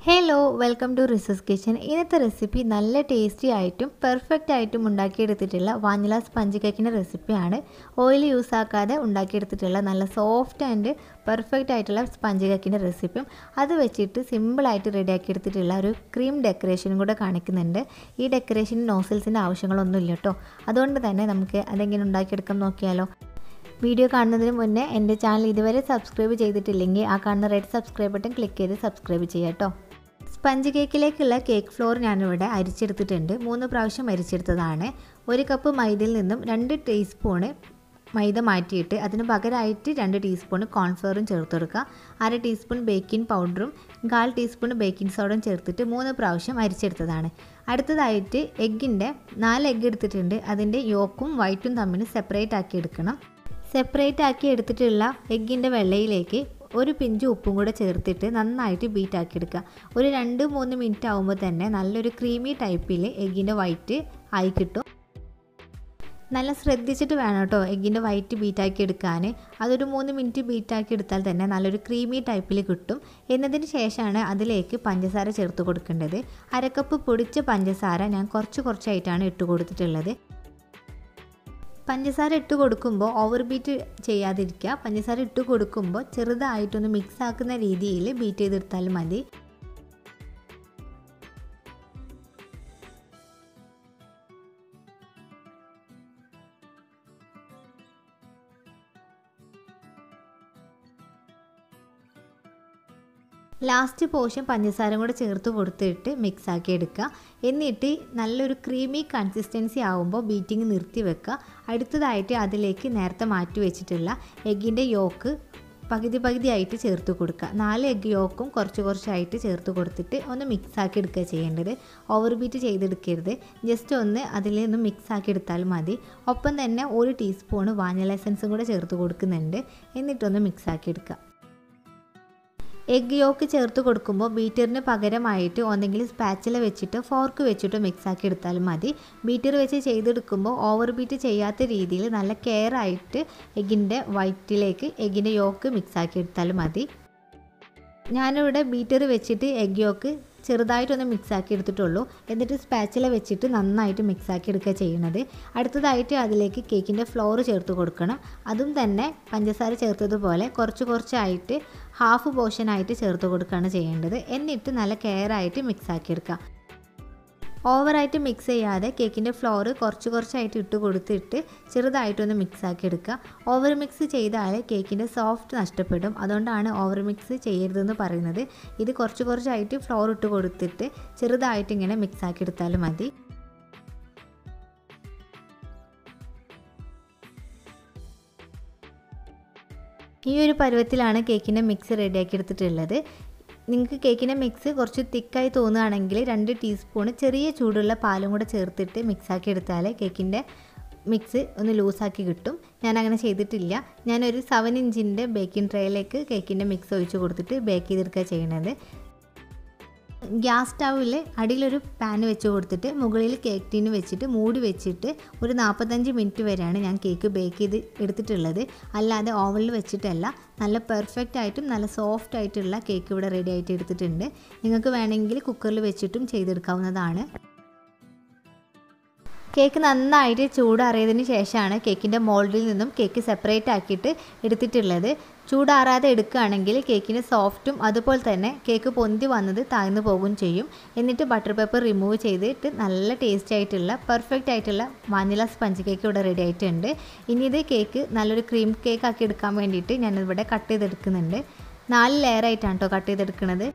hello welcome to റിസസ് kitchen ഇന്നത്തെ recipe നല്ല ടേസ്റ്റി ആയിട്ടും പെർഫെക്റ്റ് ആയിട്ടും ഉണ്ടാക്കിയെടുത്തിട്ടുള്ള വാനില സ്പഞ്ച് കേക്കിൻ്റെ റെസിപ്പിയാണ് ഓയിൽ യൂസ് ആക്കാതെ ഉണ്ടാക്കിയെടുത്തിട്ടുള്ള നല്ല സോഫ്റ്റ് ആൻഡ് പെർഫെക്റ്റ് ആയിട്ടുള്ള സ്പഞ്ച് കേക്കിൻ്റെ റെസിപ്പിയും അത് വെച്ചിട്ട് സിമ്പിളായിട്ട് റെഡിയാക്കി എടുത്തിട്ടുള്ള ഒരു ക്രീം ഡെക്കറേഷനും കൂടെ കാണിക്കുന്നുണ്ട് ഈ ഡെക്കറേഷന് നോസിൽസിൻ്റെ ആവശ്യങ്ങളൊന്നും ഇല്ല കേട്ടോ അതുകൊണ്ട് തന്നെ നമുക്ക് അതെങ്ങനെ ഉണ്ടാക്കിയെടുക്കാൻ നോക്കിയാലോ വീഡിയോ കാണുന്നതിന് മുന്നേ എൻ്റെ ചാനൽ ഇതുവരെ സബ്സ്ക്രൈബ് ചെയ്തിട്ടില്ലെങ്കിൽ ആ കാണുന്ന റെഡ് സബ്സ്ക്രൈബ് ബട്ടൺ ക്ലിക്ക് ചെയ്ത് സബ്സ്ക്രൈബ് ചെയ്യാം കേട്ടോ സ്പഞ്ച് കേക്കിലേക്കുള്ള കേക്ക് ഫ്ലോർ ഞാനിവിടെ അരിച്ചെടുത്തിട്ടുണ്ട് മൂന്ന് പ്രാവശ്യം അരിച്ചെടുത്തതാണ് ഒരു കപ്പ് മൈദയിൽ നിന്നും രണ്ട് ടീസ്പൂണ് മൈദ മാറ്റിയിട്ട് അതിന് പകരമായിട്ട് രണ്ട് ടീസ്പൂൺ കോൺഫ്ലവറും ചേർത്ത് കൊടുക്കുക അര ടീസ്പൂൺ ബേക്കിംഗ് പൗഡറും കാൽ ടീസ്പൂൺ ബേക്കിംഗ് സോഡയും ചേർത്തിട്ട് മൂന്ന് പ്രാവശ്യം അരിച്ചെടുത്തതാണ് അടുത്തതായിട്ട് എഗ്ഗിൻ്റെ നാല് എഗ്ഗ് എടുത്തിട്ടുണ്ട് അതിൻ്റെ യോക്കും വൈറ്റും തമ്മിൽ സെപ്പറേറ്റ് ആക്കി എടുക്കണം സെപ്പറേറ്റ് ആക്കി എടുത്തിട്ടുള്ള എഗ്ഗിൻ്റെ വെള്ളയിലേക്ക് ഒരു പിഞ്ച് ഉപ്പും കൂടെ ചേർത്തിട്ട് നന്നായിട്ട് ബീറ്റ് ആക്കി എടുക്കുക ഒരു രണ്ട് മൂന്ന് മിനിറ്റ് ആകുമ്പോൾ തന്നെ നല്ലൊരു ക്രീമി ടൈപ്പിൽ എഗ്ഗിൻ്റെ വൈറ്റ് ആയി കിട്ടും നല്ല ശ്രദ്ധിച്ചിട്ട് വേണം കേട്ടോ എഗ്ഗിൻ്റെ വൈറ്റ് ബീറ്റാക്കി എടുക്കാൻ അതൊരു മൂന്ന് മിനിറ്റ് ബീറ്റാക്കി എടുത്താൽ തന്നെ നല്ലൊരു ക്രീമി ടൈപ്പിൽ കിട്ടും എന്നതിന് ശേഷമാണ് അതിലേക്ക് പഞ്ചസാര ചേർത്ത് കൊടുക്കേണ്ടത് അരക്കപ്പ് പൊടിച്ച പഞ്ചസാര ഞാൻ കുറച്ച് കുറച്ചായിട്ടാണ് ഇട്ട് കൊടുത്തിട്ടുള്ളത് പഞ്ചസാര ഇട്ട് കൊടുക്കുമ്പോൾ ഓവർ ബീറ്റ് ചെയ്യാതിരിക്കുക പഞ്ചസാര ഇട്ട് കൊടുക്കുമ്പോൾ ചെറുതായിട്ടൊന്ന് മിക്സ് ആക്കുന്ന രീതിയിൽ ബീറ്റ് ചെയ്തെടുത്താൽ മതി ലാസ്റ്റ് പോർഷൻ പഞ്ചസാര കൂടെ ചേർത്ത് കൊടുത്തിട്ട് മിക്സ് ആക്കി എടുക്കുക എന്നിട്ട് നല്ലൊരു ക്രീമി കൺസിസ്റ്റൻസി ആകുമ്പോൾ ബീറ്റിംഗ് നിർത്തി വെക്കുക അടുത്തതായിട്ട് അതിലേക്ക് നേരത്തെ മാറ്റി വെച്ചിട്ടുള്ള എഗ്ഗിൻ്റെ യോക്ക് പകുതി പകുതി ആയിട്ട് ചേർത്ത് കൊടുക്കുക നാല് എഗ് യോക്കും കുറച്ച് കുറച്ചായിട്ട് ചേർത്ത് കൊടുത്തിട്ട് ഒന്ന് മിക്സ് ആക്കി എടുക്കുക ചെയ്യേണ്ടത് ഓവർ ബീറ്റ് ചെയ്തെടുക്കരുത് ജസ്റ്റ് ഒന്ന് അതിൽ നിന്ന് മിക്സ് ആക്കി എടുത്താൽ മതി ഒപ്പം തന്നെ ഒരു ടീസ്പൂണ് വാനില എസൻസും കൂടെ ചേർത്ത് കൊടുക്കുന്നുണ്ട് എന്നിട്ടൊന്ന് മിക്സ് ആക്കി എടുക്കുക എഗ് യോക്ക് ചേർത്ത് കൊടുക്കുമ്പോൾ ബീറ്ററിന് പകരമായിട്ട് ഒന്നെങ്കിൽ സ്പാച്ചില വെച്ചിട്ട് ഫോർക്ക് വെച്ചിട്ട് മിക്സ് ആക്കി എടുത്താലും മതി ബീറ്റർ വെച്ച് ചെയ്തെടുക്കുമ്പോൾ ഓവർ ബീറ്റ് ചെയ്യാത്ത രീതിയിൽ നല്ല കെയർ ആയിട്ട് എഗ്ഗിൻ്റെ വൈറ്റിലേക്ക് എഗ്ഗിൻ്റെ യോക്ക് മിക്സ് ആക്കി എടുത്താലും മതി ഞാനിവിടെ ബീറ്റർ വെച്ചിട്ട് എഗ് യോക്ക് ചെറുതായിട്ടൊന്ന് മിക്സ് ആക്കി എടുത്തിട്ടുള്ളൂ എന്നിട്ട് സ്പാച്ചില വെച്ചിട്ട് നന്നായിട്ട് മിക്സ് ആക്കി എടുക്കുക ചെയ്യുന്നത് അടുത്തതായിട്ട് അതിലേക്ക് കേക്കിൻ്റെ ഫ്ലോർ ചേർത്ത് കൊടുക്കണം അതും തന്നെ പഞ്ചസാര ചേർത്തതുപോലെ കുറച്ച് കുറച്ചായിട്ട് ഹാഫ് പോർഷനായിട്ട് ചേർത്ത് കൊടുക്കുകയാണ് ചെയ്യേണ്ടത് എന്നിട്ട് നല്ല കെയർ ആയിട്ട് മിക്സ് ആക്കി എടുക്കുക ഓവറായിട്ട് മിക്സ് ചെയ്യാതെ കേക്കിൻ്റെ ഫ്ലോർ കുറച്ച് കുറച്ചായിട്ട് ഇട്ട് കൊടുത്തിട്ട് ചെറുതായിട്ടൊന്ന് മിക്സ് ആക്കി എടുക്കുക ഓവർ മിക്സ് ചെയ്താൽ കേക്കിൻ്റെ സോഫ്റ്റ് നഷ്ടപ്പെടും അതുകൊണ്ടാണ് ഓവർ മിക്സ് ചെയ്യരുതെന്ന് പറയുന്നത് ഇത് കുറച്ച് കുറച്ചായിട്ട് ഫ്ലോർ ഇട്ട് കൊടുത്തിട്ട് ചെറുതായിട്ട് ഇങ്ങനെ മിക്സ് ആക്കി എടുത്താലും മതി ഈ ഒരു പരുവത്തിലാണ് കേക്കിൻ്റെ മിക്സ് റെഡിയാക്കി എടുത്തിട്ടുള്ളത് നിങ്ങൾക്ക് കേക്കിൻ്റെ മിക്സ് കുറച്ച് തിക്കായി തോന്നുകയാണെങ്കിൽ രണ്ട് ടീസ്പൂൺ ചെറിയ ചൂടുള്ള പാലും കൂടെ ചേർത്തിട്ട് മിക്സാക്കി എടുത്താൽ കേക്കിൻ്റെ മിക്സ് ഒന്ന് ലൂസാക്കി കിട്ടും ഞാൻ അങ്ങനെ ചെയ്തിട്ടില്ല ഞാനൊരു സെവൻ ഇഞ്ചിൻ്റെ ബേക്കിംഗ് ട്രേയിലേക്ക് കേക്കിൻ്റെ മിക്സ് ഒഴിച്ച് കൊടുത്തിട്ട് ബേക്ക് ചെയ്തെടുക്കുക ചെയ്യണത് ഗ്യാസ് സ്റ്റൗവിൽ അടിയിലൊരു പാൻ വെച്ച് കൊടുത്തിട്ട് മുകളിൽ കേക്ക് ടീന് വെച്ചിട്ട് മൂടി വെച്ചിട്ട് ഒരു നാൽപ്പത്തഞ്ച് മിനിറ്റ് വരെയാണ് ഞാൻ കേക്ക് ബേക്ക് ചെയ്ത് എടുത്തിട്ടുള്ളത് അല്ലാതെ ഓവനിൽ വെച്ചിട്ടല്ല നല്ല പെർഫെക്റ്റ് ആയിട്ടും നല്ല സോഫ്റ്റ് ആയിട്ടുള്ള കേക്ക് ഇവിടെ റെഡി ആയിട്ട് എടുത്തിട്ടുണ്ട് നിങ്ങൾക്ക് വേണമെങ്കിൽ കുക്കറിൽ വെച്ചിട്ടും ചെയ്തെടുക്കാവുന്നതാണ് കേക്ക് നന്നായിട്ട് ചൂടാറിയതിന് ശേഷമാണ് കേക്കിൻ്റെ മോൾഡിൽ നിന്നും കേക്ക് സെപ്പറേറ്റ് ആക്കിയിട്ട് എടുത്തിട്ടുള്ളത് ചൂടാറാതെ എടുക്കുകയാണെങ്കിൽ കേക്കിന് സോഫ്റ്റും അതുപോലെ തന്നെ കേക്ക് പൊന്തി വന്നത് താഴ്ന്നു പോകുകയും ചെയ്യും എന്നിട്ട് ബട്ടർ പേപ്പർ റിമൂവ് ചെയ്തിട്ട് നല്ല ടേസ്റ്റ് ആയിട്ടുള്ള പെർഫെക്റ്റ് ആയിട്ടുള്ള വാനില സ്പഞ്ച് കേക്ക് ഇവിടെ റെഡി ആയിട്ടുണ്ട് ഇനി ഇത് കേക്ക് നല്ലൊരു ക്രീം കേക്ക് ആക്കി എടുക്കാൻ വേണ്ടിയിട്ട് ഞാനിവിടെ കട്ട് ചെയ്തെടുക്കുന്നുണ്ട് നാല് ലെയർ ആയിട്ടാണ് കേട്ടോ കട്ട് ചെയ്തെടുക്കുന്നത്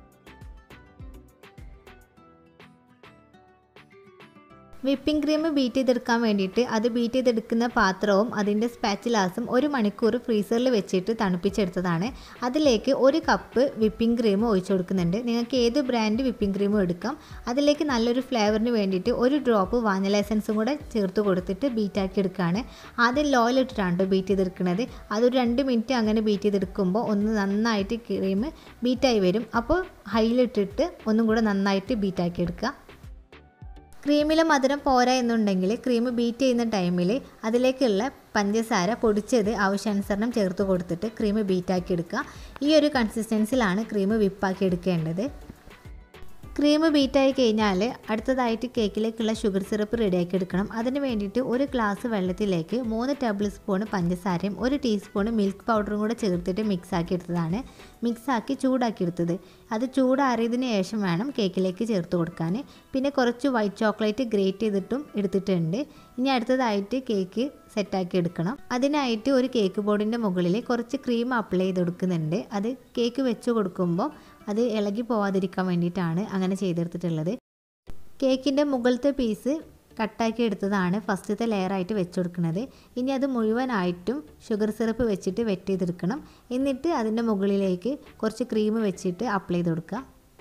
വിപ്പിംഗ് ക്രീം ബീറ്റ് ചെയ്തെടുക്കാൻ വേണ്ടിയിട്ട് അത് ബീറ്റ് ചെയ്തെടുക്കുന്ന പാത്രവും അതിൻ്റെ സ്പാച്ചിലാസും ഒരു മണിക്കൂർ ഫ്രീസറിൽ വെച്ചിട്ട് തണുപ്പിച്ചെടുത്തതാണ് അതിലേക്ക് ഒരു കപ്പ് വിപ്പിംഗ് ക്രീം ഒഴിച്ചു കൊടുക്കുന്നുണ്ട് നിങ്ങൾക്ക് ഏത് ബ്രാൻഡ് വിപ്പിംഗ് ക്രീമും എടുക്കാം അതിലേക്ക് നല്ലൊരു ഫ്ലേവറിന് വേണ്ടിയിട്ട് ഒരു ഡ്രോപ്പ് വാനില എസൻസും കൂടെ ചേർത്ത് കൊടുത്തിട്ട് ബീറ്റാക്കി എടുക്കുകയാണ് ആദ്യം ലോയിലിട്ടിട്ടാണ് ബീറ്റ് ചെയ്തെടുക്കുന്നത് അതൊരു രണ്ട് മിനിറ്റ് അങ്ങനെ ബീറ്റ് ചെയ്തെടുക്കുമ്പോൾ ഒന്ന് നന്നായിട്ട് ക്രീം ബീറ്റായി വരും അപ്പോൾ ഹൈയിലിട്ടിട്ട് ഒന്നും കൂടെ നന്നായിട്ട് ബീറ്റാക്കി എടുക്കുക ക്രീമിൽ മധുരം പോരാ എന്നുണ്ടെങ്കിൽ ക്രീം ബീറ്റ് ചെയ്യുന്ന ടൈമിൽ അതിലേക്കുള്ള പഞ്ചസാര പൊടിച്ചത് ആവശ്യാനുസരണം ചേർത്ത് കൊടുത്തിട്ട് ക്രീം ബീറ്റാക്കി എടുക്കുക ഈ ഒരു കൺസിസ്റ്റൻസിലാണ് ക്രീം വിപ്പാക്കി എടുക്കേണ്ടത് ക്രീം ബീറ്റായി കഴിഞ്ഞാൽ അടുത്തതായിട്ട് കേക്കിലേക്കുള്ള ഷുഗർ സിറപ്പ് റെഡിയാക്കി എടുക്കണം അതിന് വേണ്ടിയിട്ട് ഒരു ഗ്ലാസ് വെള്ളത്തിലേക്ക് മൂന്ന് ടേബിൾ സ്പൂൺ പഞ്ചസാരയും ഒരു ടീസ്പൂൺ മിൽക്ക് പൗഡറും കൂടെ ചേർത്തിട്ട് മിക്സ് ആക്കി എടുത്തതാണ് മിക്സ് ആക്കി ചൂടാക്കി എടുത്തത് അത് ചൂടാറിയതിന് ശേഷം വേണം കേക്കിലേക്ക് ചേർത്ത് കൊടുക്കാൻ പിന്നെ കുറച്ച് വൈറ്റ് ചോക്ലേറ്റ് ഗ്രേറ്റ് ചെയ്തിട്ടും എടുത്തിട്ടുണ്ട് ഇനി അടുത്തതായിട്ട് കേക്ക് സെറ്റാക്കി എടുക്കണം അതിനായിട്ട് ഒരു കേക്ക് ബോർഡിൻ്റെ മുകളിൽ കുറച്ച് ക്രീം അപ്ലൈ ചെയ്ത് കൊടുക്കുന്നുണ്ട് അത് കേക്ക് വെച്ച് കൊടുക്കുമ്പോൾ അത് ഇളകി പോവാതിരിക്കാൻ വേണ്ടിയിട്ടാണ് അങ്ങനെ ചെയ്തെടുത്തിട്ടുള്ളത് കേക്കിൻ്റെ മുകളിലത്തെ പീസ് കട്ടാക്കി എടുത്തതാണ് ഫസ്റ്റത്തെ ലെയറായിട്ട് വെച്ച് കൊടുക്കുന്നത് ഇനി അത് മുഴുവനായിട്ടും ഷുഗർ സിറപ്പ് വെച്ചിട്ട് വെറ്റ് ചെയ്തെടുക്കണം എന്നിട്ട് അതിൻ്റെ മുകളിലേക്ക് കുറച്ച് ക്രീം വെച്ചിട്ട് അപ്ലൈ ചെയ്ത് കൊടുക്കുക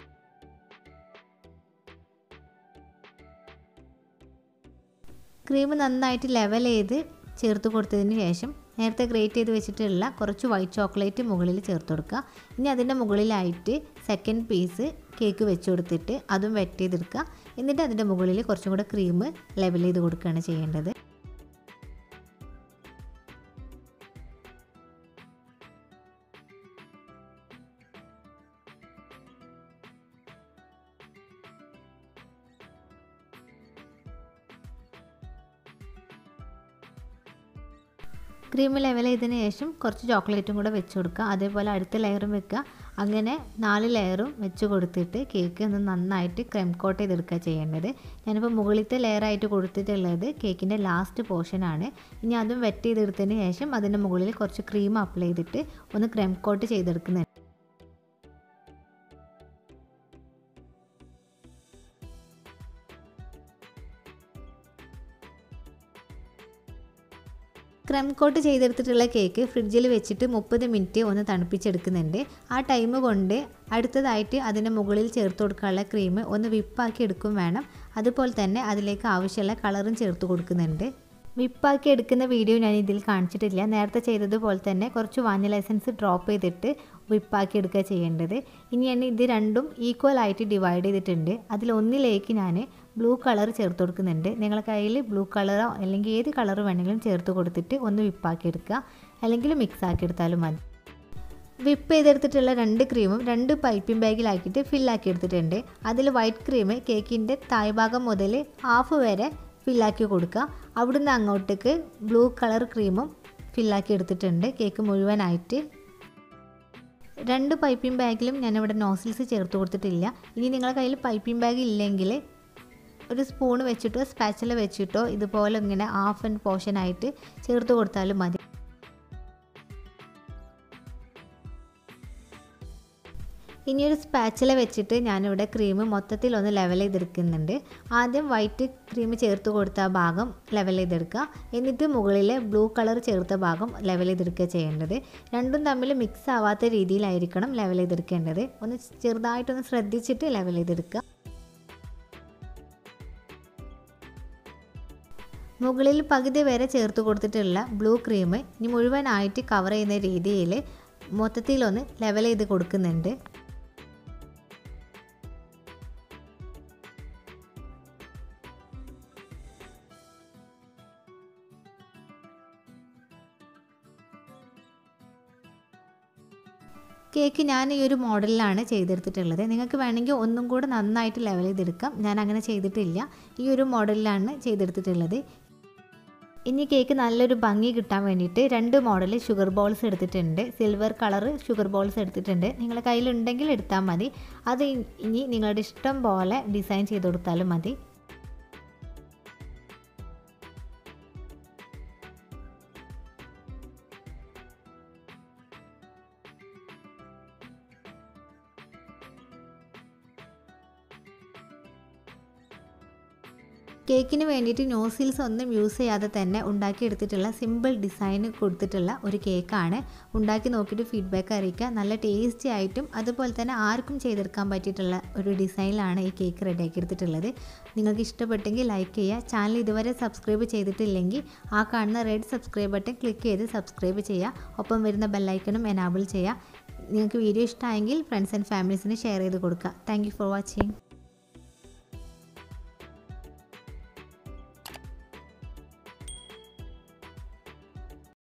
ക്രീം നന്നായിട്ട് ലെവൽ ചെയ്ത് ചേർത്ത് കൊടുത്തതിന് ശേഷം നേരത്തെ ഗ്രേറ്റ് ചെയ്ത് വെച്ചിട്ടുള്ള കുറച്ച് വൈറ്റ് ചോക്ലേറ്റ് മുകളിൽ ചേർത്ത് കൊടുക്കുക ഇനി അതിൻ്റെ മുകളിലായിട്ട് സെക്കൻഡ് പീസ് കേക്ക് വെച്ച് കൊടുത്തിട്ട് അതും വെറ്റ് ചെയ്തെടുക്കുക എന്നിട്ട് അതിൻ്റെ മുകളിൽ കുറച്ചും കൂടെ ക്രീം ലെവൽ ചെയ്ത് കൊടുക്കുകയാണ് ചെയ്യേണ്ടത് ക്രീം ലെവൽ ചെയ്തതിന് ശേഷം കുറച്ച് ചോക്ലേറ്റും കൂടെ വെച്ച് കൊടുക്കുക അതേപോലെ അടുത്ത ലെയറും വെക്കുക അങ്ങനെ നാല് ലെയറും വെച്ച് കൊടുത്തിട്ട് കേക്ക് ഒന്ന് നന്നായിട്ട് ക്രെം കോട്ട് ചെയ്തെടുക്കുക ചെയ്യേണ്ടത് ഞാനിപ്പോൾ മുകളിലത്തെ ലെയറായിട്ട് കൊടുത്തിട്ടുള്ളത് കേക്കിൻ്റെ ലാസ്റ്റ് പോർഷനാണ് ഇനി അതും വെറ്റ് ചെയ്തെടുത്തതിന് ശേഷം അതിൻ്റെ മുകളിൽ കുറച്ച് ക്രീം അപ്ലൈ ചെയ്തിട്ട് ഒന്ന് ക്രെം കോട്ട് ചെയ്തെടുക്കുന്നുണ്ട് ക്രം കോട്ട് ചെയ്തെടുത്തിട്ടുള്ള കേക്ക് ഫ്രിഡ്ജിൽ വെച്ചിട്ട് മുപ്പത് മിനിറ്റ് ഒന്ന് തണുപ്പിച്ചെടുക്കുന്നുണ്ട് ആ ടൈം കൊണ്ട് അടുത്തതായിട്ട് അതിൻ്റെ മുകളിൽ ചേർത്ത് കൊടുക്കാനുള്ള ക്രീം ഒന്ന് വിപ്പാക്കി എടുക്കും വേണം അതുപോലെ തന്നെ അതിലേക്ക് ആവശ്യമുള്ള കളറും ചേർത്ത് കൊടുക്കുന്നുണ്ട് വിപ്പാക്കി എടുക്കുന്ന വീഡിയോ ഞാൻ ഇതിൽ കാണിച്ചിട്ടില്ല നേരത്തെ ചെയ്തതുപോലെ തന്നെ കുറച്ച് വാനില എസൻസ് ഡ്രോപ്പ് ചെയ്തിട്ട് വിപ്പാക്കി എടുക്കുക ചെയ്യേണ്ടത് ഇനി ഞാൻ ഇത് രണ്ടും ഈക്വൽ ആയിട്ട് ഡിവൈഡ് ചെയ്തിട്ടുണ്ട് അതിൽ ഒന്നിലേക്ക് ഞാൻ ബ്ലൂ കളർ ചേർത്ത് കൊടുക്കുന്നുണ്ട് നിങ്ങളുടെ കയ്യിൽ ബ്ലൂ കളറോ അല്ലെങ്കിൽ ഏത് കളർ വേണമെങ്കിലും ചേർത്ത് കൊടുത്തിട്ട് ഒന്ന് വിപ്പാക്കി എടുക്കുക അല്ലെങ്കിൽ മിക്സ് ആക്കി എടുത്താലും മതി വിപ്പ് ചെയ്തെടുത്തിട്ടുള്ള രണ്ട് ക്രീമും രണ്ട് പൈപ്പിംഗ് ബാഗിലാക്കിയിട്ട് ഫില്ലാക്കി എടുത്തിട്ടുണ്ട് അതിൽ വൈറ്റ് ക്രീം കേക്കിൻ്റെ തായ്ഭാഗം മുതൽ ഹാഫ് വരെ ഫില്ലാക്കി കൊടുക്കുക അവിടുന്ന് അങ്ങോട്ടേക്ക് ബ്ലൂ കളർ ക്രീമും ഫില്ലാക്കി എടുത്തിട്ടുണ്ട് കേക്ക് മുഴുവനായിട്ട് രണ്ട് പൈപ്പിംഗ് ബാഗിലും ഞാനിവിടെ നോസിൽസ് ചേർത്ത് കൊടുത്തിട്ടില്ല ഇനി നിങ്ങളുടെ കയ്യിൽ പൈപ്പിംഗ് ബാഗ് ഇല്ലെങ്കിൽ ഒരു സ്പൂൺ വെച്ചിട്ടോ സ്പാച്ചില വെച്ചിട്ടോ ഇതുപോലെ ഇങ്ങനെ ഹാഫ് ആൻഡ് പോർഷനായിട്ട് ചേർത്ത് കൊടുത്താലും മതി ഇനി ഒരു സ്പാച്ചില വെച്ചിട്ട് ഞാനിവിടെ ക്രീം മൊത്തത്തിൽ ഒന്ന് ലെവൽ ചെയ്തെടുക്കുന്നുണ്ട് ആദ്യം വൈറ്റ് ക്രീം ചേർത്ത് കൊടുത്ത ഭാഗം ലെവൽ ചെയ്തെടുക്കുക എന്നിട്ട് മുകളിലെ ബ്ലൂ കളർ ചേർത്ത ഭാഗം ലെവൽ ചെയ്തെടുക്കുക ചെയ്യേണ്ടത് രണ്ടും തമ്മിൽ മിക്സ് ആവാത്ത രീതിയിലായിരിക്കണം ലെവൽ ചെയ്തെടുക്കേണ്ടത് ഒന്ന് ചെറുതായിട്ടൊന്ന് ശ്രദ്ധിച്ചിട്ട് ലെവൽ ചെയ്തെടുക്കുക മുകളിൽ പകുതി വരെ ചേർത്ത് കൊടുത്തിട്ടുള്ള ബ്ലൂ ക്രീം ഇനി മുഴുവനായിട്ട് കവർ ചെയ്യുന്ന രീതിയിൽ മൊത്തത്തിലൊന്ന് ലെവൽ ചെയ്ത് കൊടുക്കുന്നുണ്ട് കേക്ക് ഞാൻ ഈ ഒരു മോഡലിലാണ് ചെയ്തെടുത്തിട്ടുള്ളത് നിങ്ങൾക്ക് വേണമെങ്കിൽ ഒന്നും കൂടെ നന്നായിട്ട് ലെവൽ ചെയ്തെടുക്കാം ഞാൻ അങ്ങനെ ചെയ്തിട്ടില്ല ഈ ഒരു മോഡലിലാണ് ചെയ്തെടുത്തിട്ടുള്ളത് ഇനി കേക്ക് നല്ലൊരു ഭംഗി കിട്ടാൻ വേണ്ടിയിട്ട് രണ്ട് മോഡൽ ഷുഗർ ബോൾസ് എടുത്തിട്ടുണ്ട് സിൽവർ കളർ ഷുഗർ ബോൾസ് എടുത്തിട്ടുണ്ട് നിങ്ങളുടെ കയ്യിലുണ്ടെങ്കിൽ എടുത്താൽ മതി അത് ഇനി നിങ്ങളുടെ ഇഷ്ടം പോലെ ഡിസൈൻ ചെയ്ത് കൊടുത്താലും മതി കേക്കിന് വേണ്ടിയിട്ട് നോസിൽസ് ഒന്നും യൂസ് ചെയ്യാതെ തന്നെ ഉണ്ടാക്കിയെടുത്തിട്ടുള്ള സിമ്പിൾ ഡിസൈൻ കൊടുത്തിട്ടുള്ള ഒരു കേക്കാണ് ഉണ്ടാക്കി നോക്കിയിട്ട് ഫീഡ്ബാക്ക് അറിയിക്കുക നല്ല ടേസ്റ്റി ആയിട്ടും അതുപോലെ തന്നെ ആർക്കും ചെയ്തെടുക്കാൻ പറ്റിയിട്ടുള്ള ഒരു ഡിസൈനിലാണ് ഈ കേക്ക് റെഡിയാക്കി എടുത്തിട്ടുള്ളത് നിങ്ങൾക്ക് ഇഷ്ടപ്പെട്ടെങ്കിൽ ലൈക്ക് ചെയ്യുക ചാനൽ ഇതുവരെ സബ്സ്ക്രൈബ് ചെയ്തിട്ടില്ലെങ്കിൽ ആ കാണുന്ന റെഡ് സബ്സ്ക്രൈബ് ബട്ടൺ ക്ലിക്ക് ചെയ്ത് സബ്സ്ക്രൈബ് ചെയ്യുക ഒപ്പം വരുന്ന ബെല്ലൈക്കണും എനാബിൾ ചെയ്യുക നിങ്ങൾക്ക് വീഡിയോ ഇഷ്ടമായെങ്കിൽ ഫ്രണ്ട്സ് ആൻഡ് ഫാമിലീസിന് ഷെയർ ചെയ്ത് കൊടുക്കുക താങ്ക് ഫോർ വാച്ചിങ്